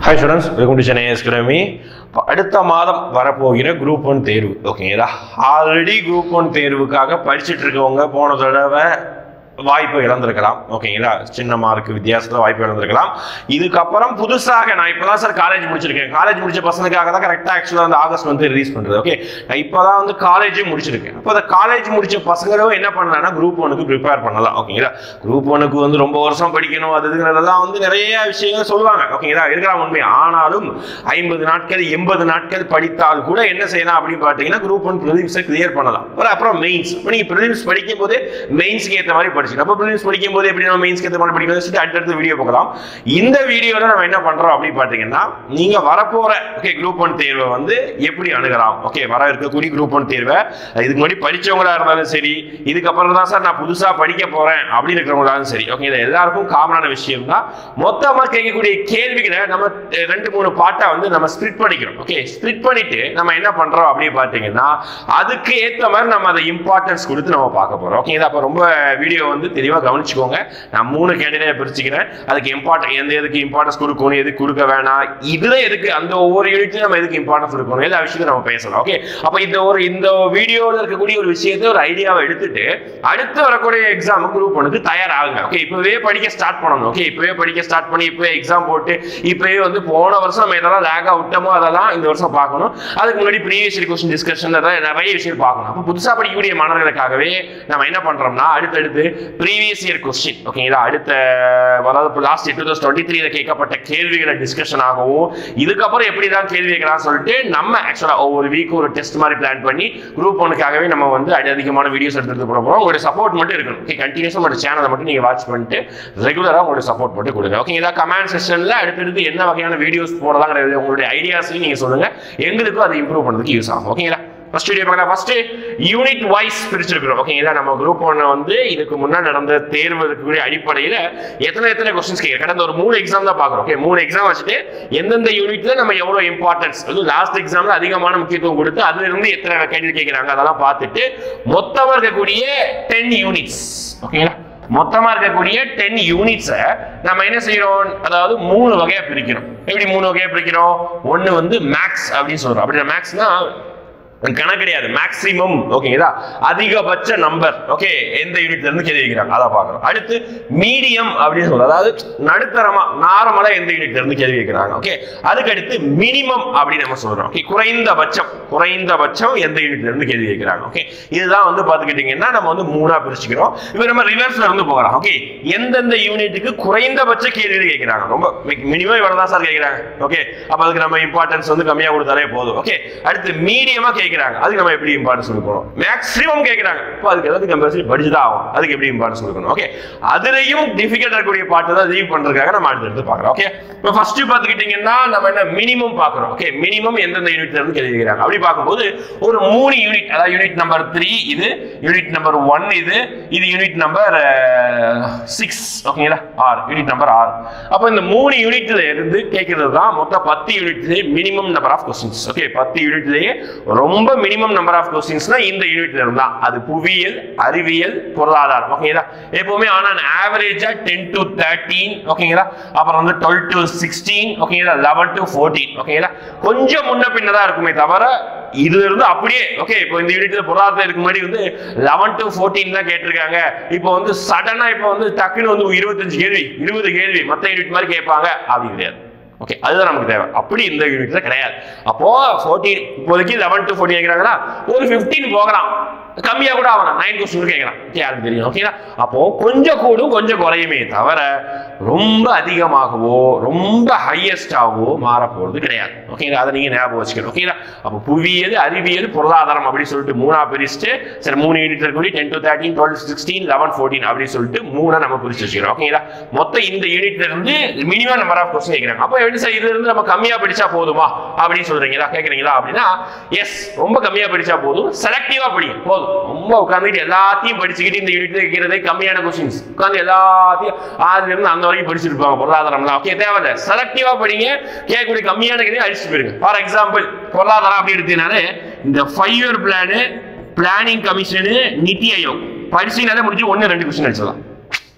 hi students welcome to Chennai எஸ்கிரமி அடுத்த மாதம் வரப்போகிற குரூப் ஒன் தேர்வு ஓகேங்களா ஆல்ரெடி குரூப் ஒன் தேர்வுக்காக படிச்சுட்டு இருக்கவங்க போன தடவை வாய்ப்பு இழந்திருக்கலாம் ஓகேங்களா சின்ன மார்க் வித்தியாசத்தில் வாய்ப்பு இழந்திருக்கலாம் இதுக்கப்புறம் புதுசாக நான் இப்போ தான் சார் காலேஜ் முடிச்சிருக்கேன் காலேஜ் முடிச்ச பசங்களுக்காக தான் கரெக்டாக ஆக்சுவலாக அந்த ஆகஸ்ட் வந்து ரிலீஸ் பண்ணுறது ஓகே நான் இப்போ தான் வந்து காலேஜும் முடிச்சிருக்கேன் அப்போ அந்த காலேஜ் முடிச்ச பசங்களும் என்ன பண்ணலாம்னா குரூப் ஒனுக்கு ப்ரிப்பேர் பண்ணலாம் ஓகேங்களா குரூப் ஒனுக்கு வந்து ரொம்ப வருஷம் படிக்கணும் அது இதுங்கிறதெல்லாம் வந்து நிறைய விஷயங்கள் சொல்லுவாங்க ஓகேங்களா இருக்கலாம் உண்மை ஆனாலும் ஐம்பது நாட்கள் எண்பது நாட்கள் படித்தால் கூட என்ன செய்யலாம் அப்படின்னு பார்த்தீங்கன்னா குரூப் ஒன் ப்ரிலிம்ஸை கிளியர் பண்ணலாம் அப்புறம் அப்புறம் மெயின்ஸ் இப்போ நீங்கள் ப்ரிலிம்ஸ் படிக்கும் போதே மெயின்ஸ்க்கு ஏற்ற மாதிரி படிச்சுக்கணும் அப்போ ப்ரிலிம்ஸ் படிக்கும் போது எப்படி நம்ம மெயின்ஸ்க்கு ஏற்ற மாதிரி படிக்கணும் சொல்லி அடுத்தடுத்த வீடியோ பார்க்கலாம் இந்த வீடியோவில் நம்ம என்ன பண்ணுறோம் அப்படின்னு பார்த்தீங்கன்னா நீங்கள் வரப்போகிற ஓகே குரூப் ஒன் தேர்வை வந்து எப்படி அணுகலாம் ஓகே வர இருக்கக்கூடிய குரூப் ஒன் தேர்வை இதுக்கு முன்னாடி படிச்சவங்களா இருந்தாலும் சரி இதுக்கப்புறம் தான் சார் நான் புதுசாக படிக்க போகிறேன் அப்படின்னு இருக்கிறவங்களாலும் சரி ஓகே இது எல்லாருக்கும் காமனான விஷயம் தான் மொத்தமாக கேட்கக்கூடிய கேள்விகளை நம்ம அஹ், ரெண்டு மூணு பாட்டா வந்து நம்ம ஸ்ப்ளிட் பண்ணிக்கிறோம் ஓகே ஸ்ப்ளிட் பண்ணிட்டு நம்ம என்ன பண்றோம் அப்படின்னு பார்த்தீங்கன்னா அதுக்கு ஏற்ற மாதிரி நம்ம அதை இம்பார்ட்டன்ஸ் கொடுத்து நம்ம பார்க்க போறோம் ஓகே அப்போ ரொம்ப வீடியோ வந்து தெளிவாக கவனிச்சுக்கோங்க நான் மூணு கேண்டிடேட் பிரிச்சுக்கிறேன் அதுக்கு இம்பார்ட்டன் எந்த எதுக்கு இம்பார்ட்டன்ஸ் கொடுக்கணும் எதுக்கு கொடுக்க வேணாம் இதுல எதுக்கு அந்த ஒவ்வொரு யூனிட்லையும் நம்ம எதுக்கு இம்பார்ட்டன்ஸ் கொடுக்கணும் எல்லா விஷயத்தையும் நம்ம பேசலாம் ஓகே அப்போ இந்த ஒரு இந்த வீடியோவில் இருக்கக்கூடிய ஒரு விஷயத்தை ஒரு ஐடியாவை எடுத்துட்டு அடுத்து வரக்கூடிய எக்ஸாம் குரூப் ஒனுக்கு தயாராகுங்க ஓகே இப்பவே படிக்க ஸ்டார்ட் பண்ணணும் ஓகே இப்பவே படிக்க ஸ்டார்ட் பண்ணி இப்பவே எக்ஸாம் போட்டு இப்பவே வந்து போன வருஷம் நம்ம எதெல்லாம் லேக் விட்டோமோ அதெல்லாம் இந்த வருஷம் பார்க்கணும் அதுக்கு முன்னாடி ப்ரீவியஸ் இயர் கொஸ்டின் டிஸ்கஷன் நிறைய விஷயம் பார்க்கணும் அப்போ புதுசாக படிக்கக்கூடிய மாணவர்களுக்காகவே நம்ம என்ன பண்றோம்னா அடுத்தடுத்து ப்ரீவியஸ் இயர் கொஸ்டின் ஓகேங்களா அடுத்த அதாவது லாஸ்ட் டூ தௌசண்ட் டுவெண்ட்டி த்ரீல கேட்கப்பட்ட கேள்விகளை டிஸ்கஷன் ஆகவும் இதுக்கப்புறம் எப்படி தான் கேள்வி கேட்கலாம் சொல்லிட்டு நம்ம ஆக்சுவலாக ஒவ்வொரு வீக் ஒரு டெஸ்ட் மாதிரி பிளான் பண்ணி குரூப் ஒனுக்காகவே நம்ம வந்து அடி- அதிகமான வீடியோஸ் எடுத்துட்டு போட போகிறோம் உங்களுடைய சப்போர்ட் மட்டும் இருக்கணும் ஓகே கண்டினியூஸாக உங்களோட சேனலை மட்டும் நீங்கள் வாட்ச் பண்ணிட்டு ரெகுலராக உங்களுடைய சப்போர்ட் மட்டும் கொடுங்க ஓகே இதான் கமெண்ட் செஷனில் அடுத்தடுத்து என்ன வகையான வீடியோஸ் போடலாங்கிறது உங்களுடைய ஐடியாஸையும் நீங்கள் சொல்லுங்க எங்களுக்கும் அதை இம்ப்ரூவ் பண்ணுறதுக்கு யூஸ் ஆகும் ஓகேங்களா ஃபர்ஸ்ட் வீடியோ பார்க்கலாம் ஃபர்ஸ்ட் யூனிட் வைஸ் பிரிச்சிருக்கிறோம் ஓகேங்களா நம்ம குரூப் ஒன்று வந்து இதுக்கு முன்னாடி நடந்த தேர்வு இருக்கக்கூடிய அடிப்படையில் எத்தனை எத்தனை கொஸ்டின்ஸ் கேட்க கடந்த ஒரு மூணு எக்ஸாம் தான் பார்க்குறோம் ஓகே மூணு எக்ஸாம் வச்சுட்டு எந்தெந்த யூனிட்ல நம்ம எவ்வளோ இம்பார்ட்டன்ஸ் அது லாஸ்ட் எக்ஸாம்ல அதிகமான முக்கியத்துவம் கொடுத்து அதுல இருந்து எத்தனை கேள்வி கேட்குறாங்க அதெல்லாம் பார்த்துட்டு மொத்தமாக இருக்கக்கூடிய டென் யூனிட்ஸ் ஓகேங்களா மொத்தமா இருக்கக்கூடிய டென் யூனிட்ஸை நம்ம என்ன செய்யறோம் அதாவது மூணு வகையா பிரிக்கிறோம் எப்படி மூணு வகையா பிரிக்கிறோம் ஒன்னு வந்து மேக்ஸ் அப்படின்னு சொல்றோம் அப்படி மேக்ஸ்னா கணக்கு கிடையாது மேக்ஸிமம் ஓகேங்களா அதிகபட்ச நம்பர் ஓகே எந்த யூனிட்ல இருந்து கேள்வி கேட்கிறாங்க அதை பார்க்கறோம் அடுத்து மீடியம் அப்படின்னு சொல்றோம் அதாவது நடுத்தரமா நார்மலா எந்த யூனிட்ல இருந்து கேள்வி கேட்கிறாங்க ஓகே அதுக்கு அடுத்து மினிமம் அப்படின்னு நம்ம சொல்றோம் ஓகே குறைந்தபட்சம் குறைந்தபட்சம் எந்த யூனிட்ல இருந்து கேள்வி கேட்கிறாங்க ஓகே இதுதான் வந்து பாத்துக்கிட்டீங்கன்னா நம்ம வந்து மூணா பிரிச்சுக்கிறோம் இப்போ நம்ம ரிவர்ஸ்ல இருந்து போகலாம் ஓகே எந்தெந்த யூனிட்டுக்கு குறைந்தபட்ச கேள்வி கேட்கிறாங்க ரொம்ப மினிமம் இவ்வளவு தான் சார் கேட்கிறாங்க ஓகே அப்ப அதுக்கு நம்ம இம்பார்ட்டன்ஸ் வந்து கம்மியா கொடுத்தாலே போதும் ஓகே அடுத்து மீடியமா கேட்கிறாங்க அதுக்கு நம்ம எப்படி இம்பார்ட்டன்ஸ் கொடுக்கணும் மேக்ஸிமம் கேட்கிறாங்க இப்போ அதுக்கு ஏதாவது கம்பல்சரி படிச்சுதான் ஆகும் அதுக்கு எப்படி இம்பார்ட்டன்ஸ் கொடுக்கணும் ஓகே அதுலயும் டிஃபிகல்ட் இருக்கக்கூடிய பாட்டு தான் லீவ் பண்றதுக்காக நம்ம அடுத்து எடுத்து பார்க்கறோம் ஓகே இப்போ ஃபர்ஸ்ட் பாத்துக்கிட்டீங்கன்னா நம்ம என்ன மினிமம் பார்க்கறோம் ஓகே மினிமம் எந்தெந்த யூனிட்ல இருந்து கேள்வி கேட்கிறாங்க அப்படி பார்க்கும்போது ஒரு மூணு யூனிட் அதாவது யூனிட் நம்பர் த்ரீ இது யூனிட் நம்பர் ஒன் இது இது யூனிட் நம்பர் சிக்ஸ் ஓகேங்களா ஆறு யூனிட் நம்பர் ஆறு அப்போ இந்த மூணு யூனிட்ல இருந்து கேட்கறது தான் மொத்தம் பத்து யூனிட்லேயே minimum number of questions okay பத்து யூனிட்லேயே ரொம்ப மினிமம் நம்பர் ஆஃப் கொஸ்டின்ஸ்னா இந்த யூனிட்ல இருந்தா அது புவியியல் அறிவியல் பொருளாதாரம் ஓகேங்களா எப்பவுமே ஆனால் ஆவரேஜா டென் டு தேர்ட்டீன் ஓகேங்களா அப்புறம் வந்து டுவெல் டு சிக்ஸ்டீன் ஓகேங்களா லெவன் டு ஃபோர்டீன் ஓகேங்களா கொஞ்சம் முன்ன பின்னதா இருக்குமே தவிர இதுல இருந்து அப்படியே ஓகே இப்போ இந்த யூனிட்ல பொருளாதாரம் இருக்கு முன்னாடி வந்து லெவன் டு ஃபோர்டீன் தான் கேட்டிருக்காங்க இப்போ வந்து சடனா இப்போ வந்து டக்குன்னு வந்து இருபத்தஞ்சு கேள்வி இருபது கேள்வி மற்ற யூனிட் மாதிரி கேட்பாங்க அப்படி கிடையாது ஓகே அதுதான் நமக்கு தேவை அப்படி இந்த யூனிட்ல கிடையாது அப்போ ஃபோர்டீன் இப்போதைக்கு லெவன் டு ஃபோர்டீன் கேட்குறாங்களா ஒரு ஃபிஃப்டீன் போகலாம் கம்மியா கூட ஆகலாம் நைன் கொஸ்டின் கேட்கலாம் ஓகே யாருக்கு தெரியும் ஓகேங்களா அப்போ கொஞ்சம் கூடும் கொஞ்சம் குறையுமே தவிர ரொம்ப அதிகமாகவோ ரொம்ப ஹையஸ்டாகவோ மாற போறது கிடையாது ஓகேங்களா அதை நீங்க ஞாபகம் வச்சுக்கணும் ஓகேங்களா அப்போ புவியியல் அறிவியல் பொருளாதாரம் அப்படின்னு சொல்லிட்டு மூணா பிரிச்சுட்டு சரி மூணு யூனிட் இருக்கக்கூடிய ten to thirteen twelve sixteen eleven fourteen அப்படின்னு சொல்லிட்டு மூணா நம்ம பிரிச்சு வச்சுக்கிறோம் ஓகேங்களா மொத்தம் இந்த யூனிட்ல இருந்து மினிமம் நம்பர் ஆஃப் கொஸ்டின் கேட்கிறாங்க அப்போ எப்படி சார் இதுல இருந்து நம்ம கம்மியா படிச்சா போதுமா அப்படின்னு சொல்றீங்களா கேட்குறீங்களா அப்படின்னா எஸ் ரொம்ப கம்மியா படிச்சா போதும் செலக்டிவா படிங்க போதும் ரொம்ப உட்காந்துட்டு எல்லாத்தையும் படிச்சுக்கிட்டு இந்த யூனிட்ல கேட்கறதே கம்மியான கொஸ்டின்ஸ் உட்காந்து எல்லாத்தையும் ஆறுல இருந்து அந்த வரைக்கும் படிச்சிருப்பாங்க பொருளாதாரம்லாம் ஓகே தேவையில்ல செலக்டிவா படிங்க கேட்கக்கூடிய கம்மியான கேள்வி அழிச்சு போயிருங்க ஃபார் எக்ஸாம்பிள் பொருளாதாரம் அப்படி எடுத்தீங்கனாலே இந்த five year plan planning commission NITI Aayog படிச்சீங்கனாலே முடிஞ்சு ஒன்று ரெண்டு கொஸ்டின் அடிச்சிடலாம்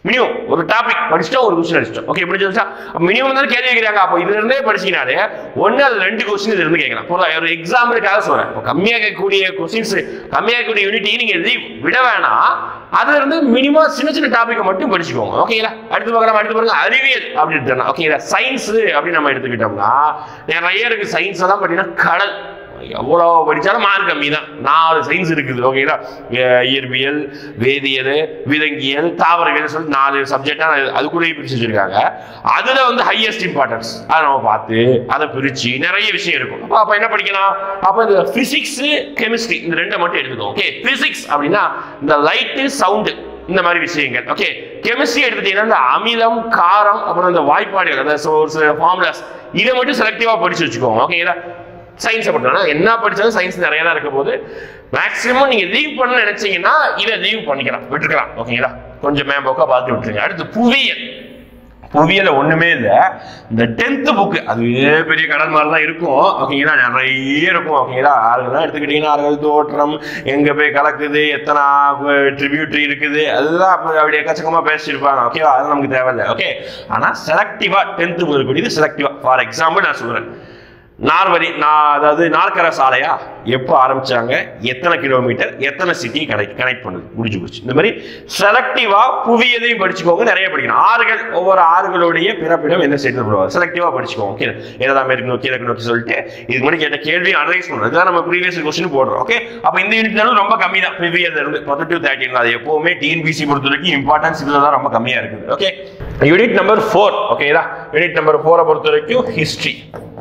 மினிமம் ஒரு டாபிக் படிச்சுட்டோம் ஒரு கொஸ்டின் அடிச்சிட்டோம் ஓகே இப்படி சொல்லிச்சா மினிமம் தான் கேள்வி கேட்கிறாங்க அப்போ இதுல இருந்தே படிச்சீங்கனாலே ஒன்னு அது ரெண்டு கொஸ்டின் இதுல இருந்து கேட்கலாம் போதும், ஒரு எக்ஸாம்பிளுக்காக சொல்றேன் இப்போ கம்மியாக கேட்கக்கூடிய கொஸ்டின்ஸ் கம்மியாக இருக்கக்கூடிய யூனிட்டி நீங்க எழுதி விட வேணாம் அதுல இருந்து மினிமம் சின்ன சின்ன டாபிக்கை மட்டும் படிச்சுக்கோங்க ஓகேங்களா அடுத்து பார்க்கலாம் அடுத்து பாருங்க அறிவியல் அப்படின்னு ஓகேங்களா சயின்ஸ் அப்படின்னு நம்ம எடுத்துக்கிட்டோம்னா நிறைய இருக்கு சயின்ஸ் எல்லாம் பார்த்தீங்கன்னா கடல் எவ்வளோ படித்தாலும் மார்க் கம்மி தான் நாலு சயின்ஸ் இருக்குது ஓகேங்களா இய- இயற்பியல் வேதியியல் விலங்கியல் தாவரவியல் சொல்லி நாலு சப்ஜெக்டாக அதுக்குள்ளேயே பிரிச்சு வச்சிருக்காங்க அதில் வந்து ஹையஸ்ட் இம்பார்ட்டன்ஸ் அதை நம்ம பார்த்து அதை பிரித்து நிறைய விஷயம் இருக்கும் அப்போ அப்போ என்ன படிக்கலாம் அப்போ இந்த ஃபிசிக்ஸு கெமிஸ்ட்ரி இந்த ரெண்டை மட்டும் எடுத்துக்கோ ஓகே ஃபிசிக்ஸ் அப்படின்னா இந்த லைட்டு சவுண்டு இந்த மாதிரி விஷயங்கள் ஓகே கெமிஸ்ட்ரி எடுத்துட்டீங்கன்னா இந்த அமிலம் காரம் அப்புறம் இந்த வாய்ப்பாடுகள் அந்த சோர்ஸ் ஃபார்முலாஸ் இதை மட்டும் செலக்டிவாக படிச்சு வச்சுக்கோங்க ஓகேங்களா சயின்ஸை படிச்சோம்னா என்ன படிச்சாலும் சயின்ஸ் நிறைய தான் இருக்க போது மேக்ஸிமம் நீங்க லீவ் பண்ண நினைச்சீங்கன்னா இதை லீவ் பண்ணிக்கலாம் விட்டுருக்கலாம் ஓகேங்களா கொஞ்சம் மேம்போக்கா பார்த்து விட்டுருங்க அடுத்து புவியியல் புவியியல ஒண்ணுமே இல்ல இந்த டென்த் புக் அதுவே பெரிய கடல் மாதிரி தான் இருக்கும் ஓகேங்களா நிறைய இருக்கும் ஓகேங்களா ஆறுகள்லாம் எடுத்துக்கிட்டீங்கன்னா ஆறுகள் தோற்றம் எங்க போய் கலக்குது எத்தனை ட்ரிபியூட்ரி இருக்குது அதெல்லாம் அப்ப அப்படி எக்கச்சக்கமா பேசியிருப்பாங்க ஓகேவா அது நமக்கு தேவையில்லை ஓகே ஆனா செலக்டிவா டென்த் முதற்கூடியது செலக்டிவா ஃபார் எக்ஸாம்பிள் நான் சொல்றேன் நார்வரி நான் அதாவது நாற்கர சாலையா எப்போ ஆரம்பிச்சாங்க எத்தனை கிலோமீட்டர் எத்தனை சிட்டி கனெக்ட் கனெக்ட் பண்ணுது முடிஞ்சு போச்சு இந்த மாதிரி செலக்டிவா புவியதையும் படிச்சுக்கோங்க நிறைய படிக்கணும் ஆறுகள் ஒவ்வொரு ஆறுகளுடைய பிறப்பிடம் என்ன ஸ்டேட்ல போடுவாங்க செலக்டிவா படிச்சுக்கோங்க ஓகே ஏதாவது மேற்கு நோக்கி கிழக்கு நோக்கி சொல்லிட்டு இதுக்கு முன்னாடி கேட்ட கேள்வி அனலைஸ் பண்ணுறது இதுதான் நம்ம ப்ரீவியஸ் கொஸ்டின் போடுறோம் ஓகே அப்போ இந்த யூனிட்னாலும் ரொம்ப கம்மி தான் ப்ரீவியஸ் இருந்து பத்து டு தேர்ட்டின் அது எப்பவுமே டிஎன்பிசி பொறுத்த வரைக்கும் இம்பார்ட்டன்ஸ் இதில் தான் ரொம்ப கம்மியா இருக்குது ஓகே யூனிட் நம்பர் ஃபோர் ஓகேதா யூனிட் நம்பர் ஃபோரை பொறுத்த வரைக்கும் ஹிஸ்ட்ரி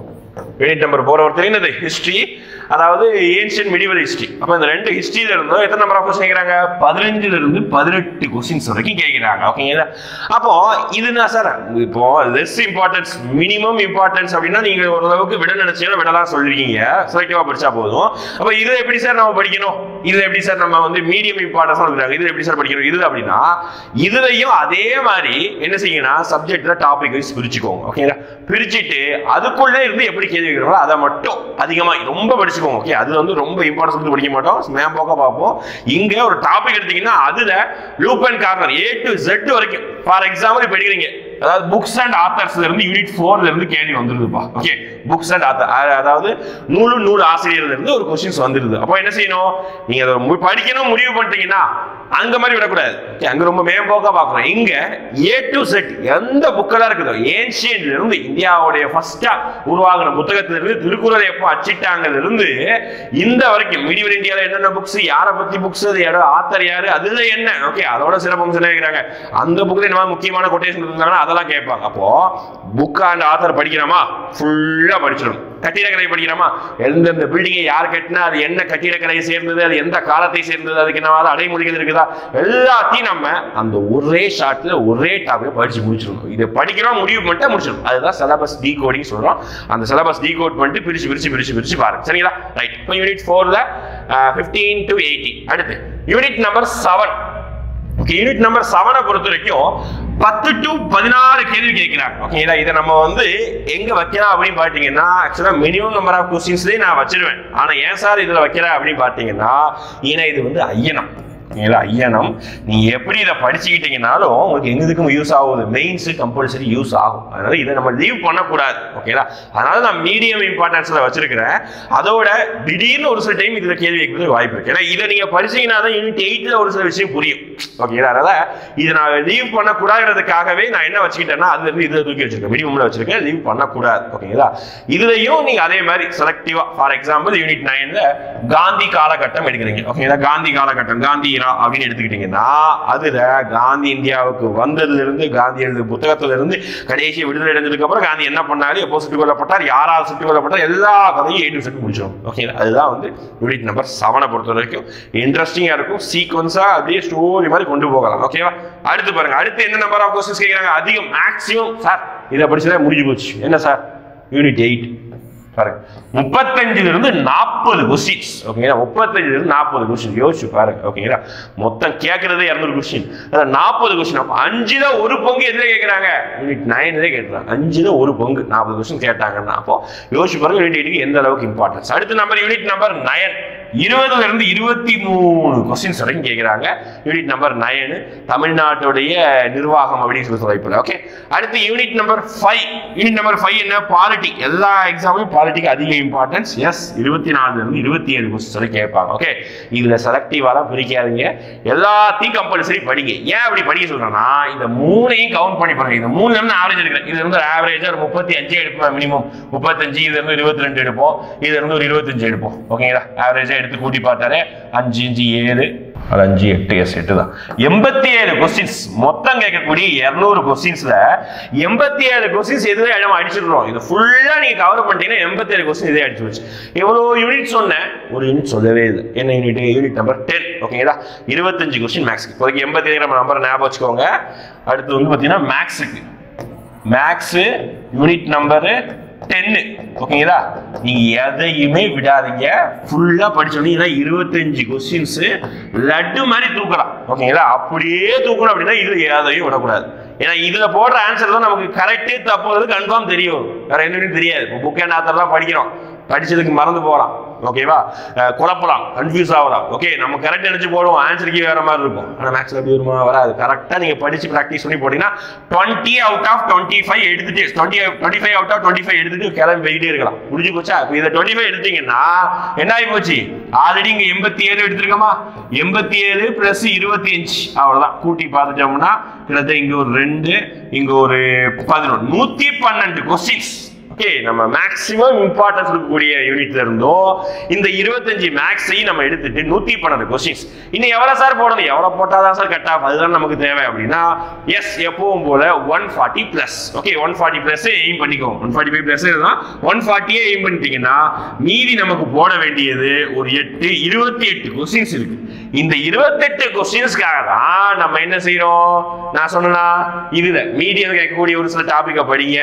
யூனிட் நம்பர் போற ஒருத்தர் என்னது ஹிஸ்டரி அதாவது ஏன்ஷியன் மிடிவல் ஹிஸ்டரி அப்போ இந்த ரெண்டு ஹிஸ்டரியில இருந்தும் எத்தனை நம்பர் ஆஃப் கொஸ்டின் கேட்குறாங்க பதினஞ்சுல இருந்து பதினெட்டு கொஸ்டின்ஸ் வரைக்கும் கேட்குறாங்க ஓகேங்களா அப்போ இதுனா சார் இப்போ லெஸ் இம்பார்ட்டன்ஸ் மினிமம் இம்பார்ட்டன்ஸ் அப்படின்னா நீங்க ஓரளவுக்கு விட நினைச்சீங்கன்னா விடலாம் சொல்லிருக்கீங்க செலக்டிவா படிச்சா போதும் அப்போ இது எப்படி சார் நம்ம படிக்கணும் இது எப்படி சார் நம்ம வந்து மீடியம் இம்பார்ட்டன்ஸ் கொடுக்குறாங்க இது எப்படி சார் படிக்கணும் இது அப்படின்னா இதுலயும் அதே மாதிரி என்ன செய்யுங்கன்னா சப்ஜெக்ட்ல டாபிக் வைஸ் பிரிச்சுக்கோங்க ஓகேங்களா பிரிச்சுட்டு அதுக்குள்ளே இருந்து எப்படி கேள்வி கேட்குறோமோ அதை மட்டும் அதிகமா ரொம்ப படிச்சுக்கோங்க ஓகே அது வந்து ரொம்ப இம்பார்ட்டன்ஸ் கொடுத்து படிக்க மாட்டோம் மேம் போக்க பார்ப்போம் இங்க ஒரு டாபிக் எடுத்தீங்கன்னா அதுல loop and corner A to Z வரைக்கும் ஃபார் எக்ஸாம்பிள் இப்போ எடுக்கிறீங்க அதாவது புக்ஸ் அண்ட் ஆத்தர்ஸ்ல இருந்து யூனிட் ஃபோர்ல இருந்து கேள்வி வந்துருதுப்பா ஓகே புக்ஸ் அண்ட் ஆத்தர் அதாவது நூலு நூல் ஆசிரியர்ல இருந்து ஒரு கொஸ்டின்ஸ் வந்துருது அப்போ என்ன செய்யணும் நீங்க அதை மு- படிக்கணும் முடிவு பண்ணிட்டீங்கன்னா அங்க மாதிரி விடக்கூடாது Okay, அங்க ரொம்ப மேம்போக்கா பார்க்கணும் இங்க ஏ டு செட் எந்த புக்கெல்லாம் இருக்குதோ ஏன்ஷியன்ல இருந்து இந்தியாவுடைய ஃபர்ஸ்டா உருவாகின புத்தகத்துல இருந்து திருக்குறளை எப்போ அச்சிட்டாங்கல இருந்து இந்த வரைக்கும் மீடியல் இந்தியால என்னென்ன புக்ஸ் யாரை பத்தி புக்ஸ் அது யாரோ ஆத்தர் யாரு அதுல என்ன ஓகே அதோட சிறப்பம்சம் என்ன கேக்குறாங்க அந்த புக்ல என்ன முக்கியமான கொட்டேஷன் இருந்தாங்கன்னா அதெல்லாம் கேட்பாங்க அப்போ புக் அண்ட் ஆத்தர் படிக்கிறோமா ஃபுல்லா படிச்சிடணும் கட்டிடக்கலை படிக்கிறோமா எந்தெந்த பில்டிங்கை யார் கட்டினா அது என்ன கட்டிடக்கலையை சேர்ந்தது அது எந்த காலத்தை சேர்ந்தது அதுக்கு என்ன அடைமொழிகள் இருக்குதா எல்லாத்தையும் நம்ம அந்த ஒரே ஷாட்ல ஒரே டாபிக் படிச்சு முடிச்சிடணும் இதை படிக்கிறோம் முடிவு பண்ணிட்டு முடிச்சிடணும் அதுதான் சிலபஸ் டீ கோடிங் சொல்றோம் அந்த சிலபஸ் டீ கோட் பண்ணிட்டு பிரிச்சு பிரிச்சு பிரிச்சு பிரிச்சு பாருங்க சரிங்களா ரைட் இப்போ யூனிட் ஃபோர்ல ஃபிஃப்டீன் டு எயிட்டி அடுத்து unit number seven okay unit number செவனை பொறுத்த வரைக்கும் பத்து டு பதினாறு கேள்வி கேட்கிறாங்க ஓகேங்களா இதை நம்ம வந்து எங்க வைக்கலாம் அப்படின்னு பாத்தீங்கன்னா ஆக்சுவலா மினிமம் நம்பர் ஆஃப் கொஸ்டின்ஸ்லேயே நான் வச்சிருவேன் ஆனா ஏன் சார் இதுல வைக்கிறேன் அப்படின்னு பாத்தீங்கன்னா ஏன்னா இது வந்து ஐயனம் ஓகேங்களா ஐயனம் நீங்க எப்படி இதை படிச்சுக்கிட்டீங்கனாலும் உங்களுக்கு எங்கதுக்கும் யூஸ் ஆகுது மெயின்ஸ் கம்பல்சரி யூஸ் ஆகும் அதனால இதை நம்ம லீவ் பண்ணக்கூடாது ஓகேங்களா அதனால நான் மீடியம் இம்பார்ட்டன்ஸ்ல வச்சிருக்கிறேன் அதோட திடீர்னு ஒரு சில டைம் இதுல கேள்வி கேட்கறதுக்கு வாய்ப்பு இருக்கு ஏன்னா இதை நீங்க படிச்சீங்கன்னா தான் யூனிட் எயிட்ல ஒரு சில விஷயம் புரியும் ஓகேங்களா அதனால இதை நான் லீவ் பண்ணக்கூடாதுன்றதுக்காகவே நான் என்ன வச்சுக்கிட்டேன்னா அதுல இருந்து இதில் தூக்கி வச்சிருக்கேன் மினிமம்ல வச்சிருக்கேன் லீவ் பண்ணக்கூடாது ஓகேங்களா இதுலயும் நீங்க அதே மாதிரி செலக்டிவா ஃபார் எக்ஸாம்பிள் யூனிட் நைன்ல காந்தி காலகட்டம் எடுக்கிறீங்க ஓகேங்களா காந்தி காலகட்டம் காந்தி இரா அப்படின்னு எடுத்துக்கிட்டீங்கன்னா அதுல காந்தி இந்தியாவுக்கு வந்ததுல இருந்து காந்தி எழுது புத்தகத்துல இருந்து கடைசி விடுதலை அடைஞ்சதுக்கு அப்புறம் காந்தி என்ன பண்ணாரு எப்போ சுட்டுக் கொல்லப்பட்டார் யாரால் சுட்டுக் கொல்லப்பட்டார் எல்லா கதையும் ஏ டு செட் முடிச்சிடும் ஓகேங்களா அதுதான் வந்து யூனிட் நம்பர் செவனை பொறுத்த வரைக்கும் இன்ட்ரெஸ்டிங்கா இருக்கும் சீக்வன்ஸா அப்படியே ஸ்டோரி மாதிரி கொண்டு போகலாம் ஓகேவா அடுத்து பாருங்க அடுத்து என்ன நம்பர் ஆஃப் கொஸ்டின்ஸ் கேட்குறாங்க அதிகம் மேக்ஸிமம் சார் இதை படிச்சதே முடிஞ்சு போச்சு என்ன சார் யூனிட் எயிட் பாருங்க முப்பத்தஞ்சுல இருந்து நாற்பது கொஸ்டின்ஸ் ஓகேங்களா முப்பத்தஞ்சுல இருந்து நாற்பது கொஸ்டின் யோசிச்சு பாருங்க ஓகேங்களா மொத்தம் கேட்கறதே இரநூறு கொஸ்டின் அதான் நாற்பது கொஸ்டின் அப்போ அஞ்சுல ஒரு பங்கு எதுல கேட்கறாங்க யூனிட் நைன்ல கேட்கறாங்க அஞ்சுல ஒரு பங்கு நாற்பது கொஸ்டின் கேட்டாங்கன்னா அப்போ யோசிச்சு பாருங்க யூனிட் எயிட்டுக்கு எந்த அளவுக்கு இம்பார்ட்டன்ஸ் அடுத்த நம்பர் யூனிட் நம்பர் நயன் இருபதுல இருந்து இருபத்தி மூணு கொஸ்டின்ஸ் வரைக்கும் கேட்குறாங்க யூனிட் நம்பர் நைனு தமிழ்நாட்டுடைய நிர்வாகம் அப்படின்னு சொல்லி தலைப்பில் ஓகே அடுத்து unit number five unit number five என்ன பாலிட்டி எல்லா எக்ஸாமும் பாலிட்டிக்கு அதிக இம்பார்ட்டன்ஸ் எஸ் இருபத்தி நாலுல இருந்து இருபத்தி ஏழு கொஸ்டின்ஸ் வரை கேட்பாங்க ஓகே இதுல செலக்டிவாலாம் பிரிக்காதீங்க எல்லாத்தையும் கம்பல்சரி படிங்க ஏன் அப்படி படிக்க சொல்றேன்னா இந்த மூணையும் கவுண்ட் பண்ணி பாருங்க இந்த மூணுல இருந்து ஆவரேஜ் எடுக்கிறேன் இது இருந்து ஆவரேஜா ஒரு முப்பத்தி அஞ்சு எடுப்போம் மினிமம் முப்பத்தஞ்சு இதுல இருந்து இருபத்தி ரெண்டு எடுப்போம் இதுல இருந்து ஒரு இருபத்தஞ்சு எடுப்போம் ஓகேங்களா ஆவரேஜா எடுத்து கூட்டி பார்த்தாலே அஞ்சு அஞ்சு ஏழு அது அஞ்சு எட்டு எஸ் எட்டு தான் எண்பத்தி ஏழு கொஸ்டின்ஸ் மொத்தம் கேட்கக்கூடிய இருநூறு கொஸ்டின்ஸ்ல எண்பத்தி ஏழு கொஸ்டின்ஸ் எதுவே இடம் அடிச்சிடுறோம் இது ஃபுல்லா நீங்க கவர் பண்ணிட்டீங்கன்னா எண்பத்தி ஏழு கொஸ்டின் இதே அடிச்சு வச்சு எவ்வளவு யூனிட் சொன்னேன் ஒரு யூனிட் சொல்லவே இல்லை என்ன யூனிட் யூனிட் நம்பர் டென் ஓகேங்களா இருபத்தஞ்சு கொஸ்டின் மேக்ஸ் இப்போதைக்கு எண்பத்தி ஏழு நம்ம நம்பர் ஞாபகம் வச்சுக்கோங்க அடுத்து வந்து பார்த்தீங்கன்னா மேக்ஸுக்கு மேக்ஸு யூனிட் நம்பரு டென்னு ஓகேங்களா நீங்க எதையுமே விடாதீங்க ஃபுல்லா படிச்சோன்னீங்கன்னா இருபத்தஞ்சு கொஸ்டின்ஸ் லட்டு மாதிரி தூக்கலாம் ஓகேங்களா அப்படியே தூக்கணும் அப்படின்னா இது எதையும் விடக்கூடாது ஏன்னா இதுல போடுற ஆன்சர் தான் நமக்கு கரெக்டே தப்புறது கன்ஃபார்ம் தெரியும் வேற என்னன்னு தெரியாது இப்போ புக் அண்ட் ஆத்தர்லாம் படிக்கிறோம் படிச்சதுக்கு மறந்து போகலாம் ஓகேவா அஹ் குழப்பலாம் கன்ஃபியூஸ் ஆகலாம் ஓகே நம்ம கரெக்ட் நினைச்சு போடுவோம் ஆன்சருக்கு வேற மாதிரி இருக்கும் ஆனா மேக்ஸ்ல எப்படி வருமா வராது கரெக்டா நீங்க படிச்சு ப்ராக்டிஸ் பண்ணி போட்டீங்கன்னா twenty out of twenty five எடுத்துட்டு twenty twenty five out of twenty five எடுத்துட்டு கிளம்பி போயிட்டே இருக்கலாம் முடிஞ்சு போச்சா இப்போ இதை டுவெண்ட்டி ஃபைவ் எடுத்தீங்கன்னா என்ன ஆகி போச்சு ஆல்ரெடி இங்க எண்பத்தி ஏழு எடுத்திருக்கோமா எண்பத்தி ஏழு பிளஸ் இருபத்தி அஞ்சு அவ்வளவுதான் கூட்டி பார்த்துட்டோம்னா கிட்டத்தட்ட இங்க ஒரு ரெண்டு இங்க ஒரு பதினொன்று நூத்தி பன்னெண்டு கொஸ்டின்ஸ் ஓகே நம்ம மேக்ஸிமம் இம்பார்ட்டன்ஸ் இருக்கக்கூடிய யூனிட்ல இருந்தோம் இந்த இருபத்தஞ்சு மேக்ஸையும் நம்ம எடுத்துட்டு நூத்தி பன்னெண்டு கொஸ்டின்ஸ் இன்னும் எவ்வளவு சார் போடணும் எவ்வளவு போட்டாதான் சார் கட் ஆஃப் அதுதான் நமக்கு தேவை அப்படின்னா எஸ் எப்பவும் போல one forty plus okay one forty plus aim பண்ணிக்கோங்க one forty five plus one ஃபார்ட்டியே எய்ம் பண்ணிட்டீங்கன்னா மீதி நமக்கு போட வேண்டியது ஒரு எட்டு இருபத்தி எட்டு கொஸ்டின்ஸ் இருக்கு இந்த இருபத்தெட்டு கொஸ்டின்ஸ்க்காக தான் நம்ம என்ன செய்யறோம் நான் சொன்னா இதுல மீடியம் கேட்கக்கூடிய ஒரு சில டாபிக்கை படிங்க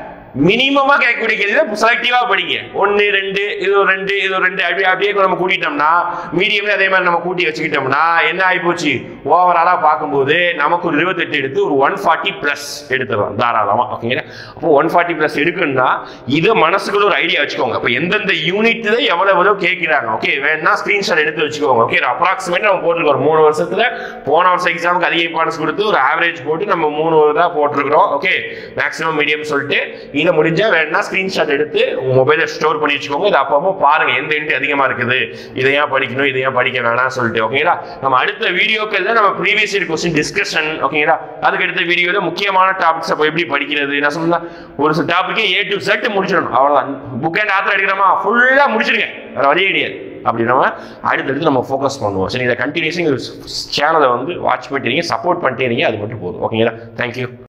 மினிமமா கேட்கக்கூடிய கேள்வி செலக்டிவா படிங்க ஒன்னு ரெண்டு இது ஒரு ரெண்டு இது ஒரு ரெண்டு அப்படியே அப்படியே நம்ம கூட்டிட்டோம்னா மீடியம்ல அதே மாதிரி நம்ம கூட்டி வச்சுக்கிட்டோம்னா என்ன ஆயிப்போச்சு ஓவராலா பார்க்கும்போது நமக்கு ஒரு இருபத்தெட்டு எடுத்து ஒரு ஒன் ஃபார்ட்டி பிளஸ் எடுத்துடலாம் தாராளமா ஓகேங்களா அப்போ ஒன் ஃபார்ட்டி பிளஸ் எடுக்கணும்னா இதை மனசுக்குள்ள ஒரு ஐடியா வச்சுக்கோங்க அப்போ எந்தெந்த யூனிட்ல எவ்வளவு எவ்வளவு கேட்கிறாங்க ஓகே வேணா ஸ்கிரீன்ஷாட் எடுத்து வச்சுக்கோங்க ஓகே அப்ராக்சிமேட் நம்ம போட்டிருக்கோம் மூணு வருஷத்துல போன வருஷம் எக்ஸாமுக்கு அதிக இம்பார்ட்டன்ஸ் கொடுத்து ஒரு ஆவரேஜ் போட்டு நம்ம மூணு தான் போட்டிருக்கிறோம் ஓகே மேக்ஸிமம் மீடியம் சொல்லிட்டு இதை முடிஞ்சா வேணா ஸ்கிரீன்ஷாட் எடுத்து உங்க மொபைல ஸ்டோர் பண்ணி வச்சுக்கோங்க இது அப்பப்போ பாருங்க எந்த யூனிட் அதிகமா இருக்குது இதை ஏன் படிக்கணும் இதை ஏன் படிக்க வேணாம் சொல்லிட்டு ஓகேங்களா நம்ம அடுத்த வீடியோக்கள்ல நம்ம ப்ரீவியஸ் இயர் கொஸ்டின் டிஸ்கஷன் ஓகேங்களா அதுக்கு அடுத்த வீடியோல முக்கியமான டாபிக்ஸ் அப்போ எப்படி படிக்கிறது நான் சொன்னா ஒரு சில டாபிக்கே ஏ டு செட் முடிச்சிடணும் அவ்வளவுதான் புக் அண்ட் ஆத்தர் எடுக்கிறோமா ஃபுல்லா முடிச்சிருங்க வேற வழி கிடையாது அப்படி நம்ம அடுத்தடுத்து நம்ம ஃபோக்கஸ் பண்ணுவோம் சரி இதை கண்டினியூஸிங் சேனலை வந்து வாட்ச் பண்ணிட்டீங்க சப்போர்ட் பண்ணிட்டே இருங்க அது மட்டும் போதும் ஓகேங்களா தேங்க்யூ